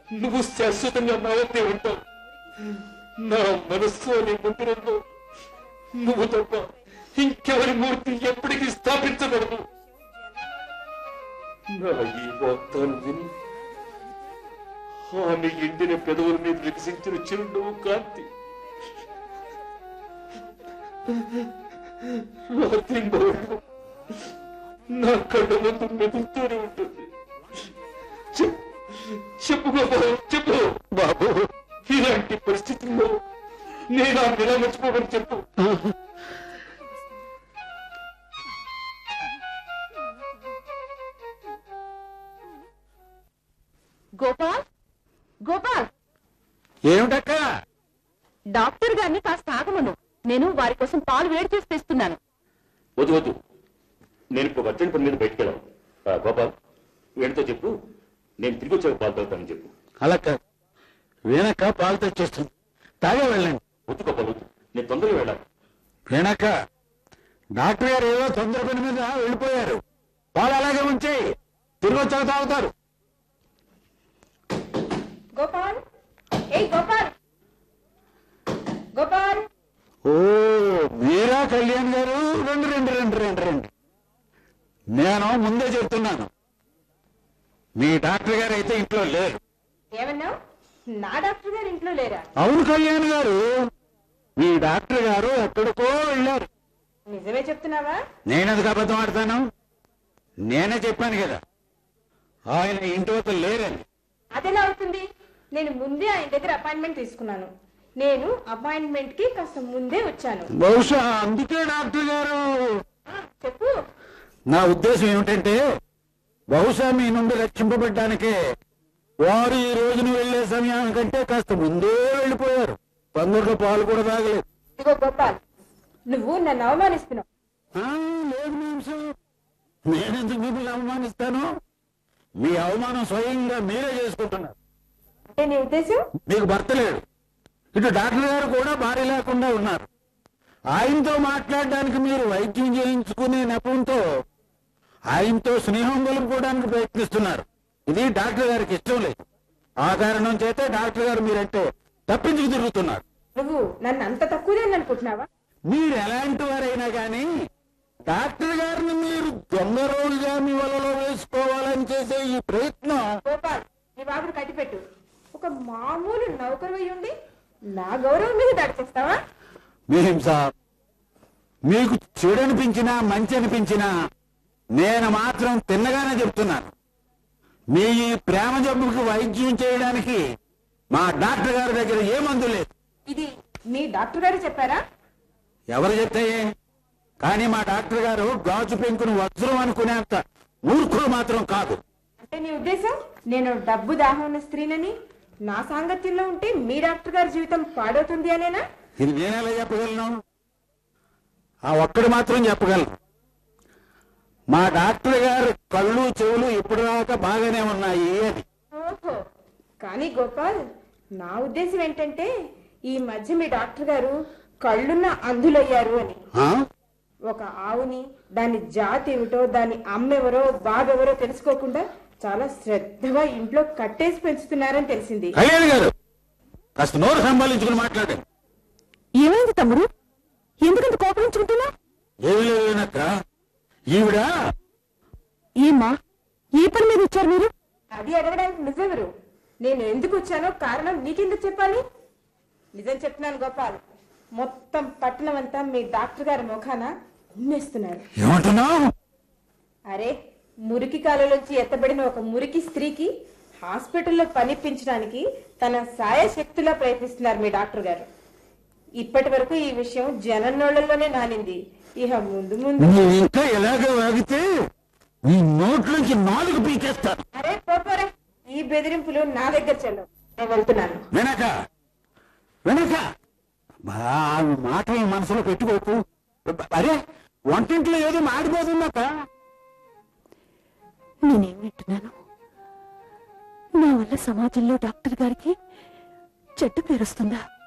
నువ్వు శాశ్వతంగా నా వద్దే ఉంటావు నా మనస్సు అనే మందిరంలో నువ్వు తప్ప ఇంకెవరి మూర్తి ఎప్పటికీ స్థాపించబడదు నా ఈ వాగ్దానం విని ఆమె ఎండిన పెదవుల మీద వికసించిన చిరునవ్వు కాంతి రాత్రి భవనం నా కళ్ళ ముందు మెదులుతూనే ఉంటుంది చెప్- చెప్పు బాబు చెప్పు బాబు ఇలాంటి పరిస్థితుల్లో నేను ఆ ఎలా మర్చిపోమని చెప్పు గోపాల్ గోపాల్ ఏమిటక్క డాక్టర్ గారిని కాస్త ఆగమను నేను వారి కోసం పాలు వేడి చేసి తెస్తున్నాను వద్దు వద్దు నేను ఇప్పుడు అర్జెంట్ పని మీద బయటికి వెళ్ళాను ఆ, గోపాల్ వీడితో చెప్పు నేను తిరిగి వచ్చాక పాలు తాగుతానని చెప్పు అలా కాదు వీణక్క పాలు తెచ్చేస్తుంది తాగే వెళ్ళండి వద్దు గోపాల్ వద్దు నేను తొందరగా వెళ్ళాలి వీణక్క డాక్టర్ గారు ఏదో తొందర పని మీద వెళ్ళిపోయారు పాలు అలాగే ఉంచేయి తిరిగి వచ్చాక తాగుతారు గోపాల్ ఏ గోపాల్ గోపాల్ ఓ మీరా కళ్యాణ్ గారు రెండు రెండు రెండు రెండు రెండు నేను ముందే చెప్తున్నాను మీ డాక్టర్ గారు అయితే ఇంట్లో లేరు ఏమన్నావు నా డాక్టర్ గారు ఇంట్లో లేరా అవును కళ్యాణ్ గారు మీ డాక్టర్ గారు ఎక్కడికో వెళ్ళారు నిజమే చెప్తున్నావా నేనెందుకు అబద్ధం ఆడతాను నేనే చెప్పాను కదా ఆయన ఇంటి వద్ద లేరని అదెలా అవుతుంది నేను ముందే ఆయన దగ్గర అపాయింట్మెంట్ తీసుకున్నాను నేను అపాయింట్మెంట్ కి కాస్త ముందే వచ్చాను బహుశా అందుకే డాక్టర్ గారు ఆ, చెప్పు నా ఉద్దేశం ఏమిటంటే బహుశా మీ నుండి రక్షింపబడ్డానికే వారు ఈ రోజున వెళ్లే సమయానికంటే కాస్త ముందే వెళ్ళిపోయారు తొందరలో పాలు కూడా తాగలేదు ఇదిగో గోపాల్ నువ్వు నన్ను అవమానిస్తున్నావు ఆ, లేదు మాంసం నేనెందుకు మిమ్మల్ని అవమానిస్తాను మీ అవమానం స్వయంగా మీరే చేసుకుంటున్నారు అంటే నీ ఉద్దేశం మీకు భర్త లేడు ఇటు డాక్టర్ గారు కూడా భార్య లేకుండా ఉన్నారు ఆయనతో మాట్లాడడానికి మీరు వైద్యం చేయించుకునే నెపంతో ఆయనతో స్నేహం కలుపుకోవడానికి ప్రయత్నిస్తున్నారు ఇది డాక్టర్ గారికి ఇష్టం లేదు ఆ కారణం చేతే డాక్టర్ గారు మీరంటే తప్పించుకు తిరుగుతున్నారు నువ్వు నన్ను అంత తక్కువదే అనుకుంటున్నావా మీరు ఎలాంటి వారైనా కానీ డాక్టర్ గారిని మీరు దొంగ రోజుగా మీ వలలో వేసుకోవాలని చేసే ఈ ప్రయత్నం గోపాల్ నీ బాబుని కట్టిపెట్టు ఒక మామూలు నౌకరు అయి ఉండి నా గౌరవం మీద దాడి చేస్తావా మీహిం సాబ్ మీకు చెడు అనిపించినా మంచి అనిపించినా నేను మాత్రం తిన్నగానే చెప్తున్నాను మీ ఈ ప్రేమ జబ్బుకి వైద్యం చేయడానికి మా డాక్టర్ గారి దగ్గర ఏ మందు లేదు ఇది మీ డాక్టర్ గారు చెప్పారా ఎవరు చెప్తాయే కానీ మా డాక్టర్ గారు గాజు పెంకును వజ్రం అనుకునేంత మూర్ఖులు మాత్రం కాదు అంటే నీ ఉద్దేశం నేను డబ్బు దాహం ఉన్న స్త్రీనని నా సాంగత్యంలో ఉంటే మీ డాక్టర్ గారి జీవితం పాడవుతుంది అనేనా ఇది నేనెలా చెప్పగలను ఆ ఒక్కడు మాత్రం చెప్పగలను మా డాక్టర్ గారు కళ్ళు చెవులు ఇప్పటిదాకా బాగానే ఉన్నాయి అని ఓహో కానీ గోపాల్ నా ఉద్దేశం ఏంటంటే ఈ మధ్య మీ డాక్టర్ గారు కళ్ళున్న అంధులయ్యారు అని ఆ? ఒక ఆవుని దాని జాతి ఏమిటో దాని అమ్మెవరో బాబెవరో తెలుసుకోకుండా చాలా శ్రద్ధగా ఇంట్లో కట్టేసి పెంచుతున్నారని తెలిసింది కళ్యాణ్ గారు కాస్త నోరు సంభాలించుకుని మాట్లాడండి ఏమైంది తమ్ముడు ఎందుకంత కోపగించుకుంటున్నా ఏమి లేదక్క ఈవిడ ఏమ్మా ఏ పని మీద వచ్చారు మీరు అది అడగడానికి నువ్వెవరు నేను ఎందుకు వచ్చానో కారణం నీకెందుకు చెప్పాలి నిజం చెప్తున్నాను గోపాల్ మొత్తం పట్టణం అంతా మీ డాక్టర్ గారి ముఖాన ఉమ్మేస్తున్నారు ఏమంటున్నావు అరే మురికి కాలంలోంచి ఎత్తబడిన ఒక మురికి స్త్రీకి హాస్పిటల్లో పనిపించడానికి తన సాయ శక్తిలా ప్రయత్నిస్తున్నారు మీ డాక్టర్ గారు ఇప్పటి వరకు ఈ విషయం జనన్నోళ్లలోనే నానింది ఇక ముందు ముందు నువ్వు ఇంకా ఎలాగ వాగితే నీ నోట్లోంచి నాలుగు పీకేస్తాను అరే పోపోరా ఈ బెదిరింపులు నా దగ్గర చెల్లవు నేను వెళ్తున్నాను వెనక వెనక బా మాటలు మనసులో పెట్టుకోకు అరే వంటింట్లో ఏదో మాడిపోతుందక్క నేనేం వింటున్నాను నా వల్ల సమాజంలో డాక్టర్ గారికి చెడ్డ పేరొస్తుందా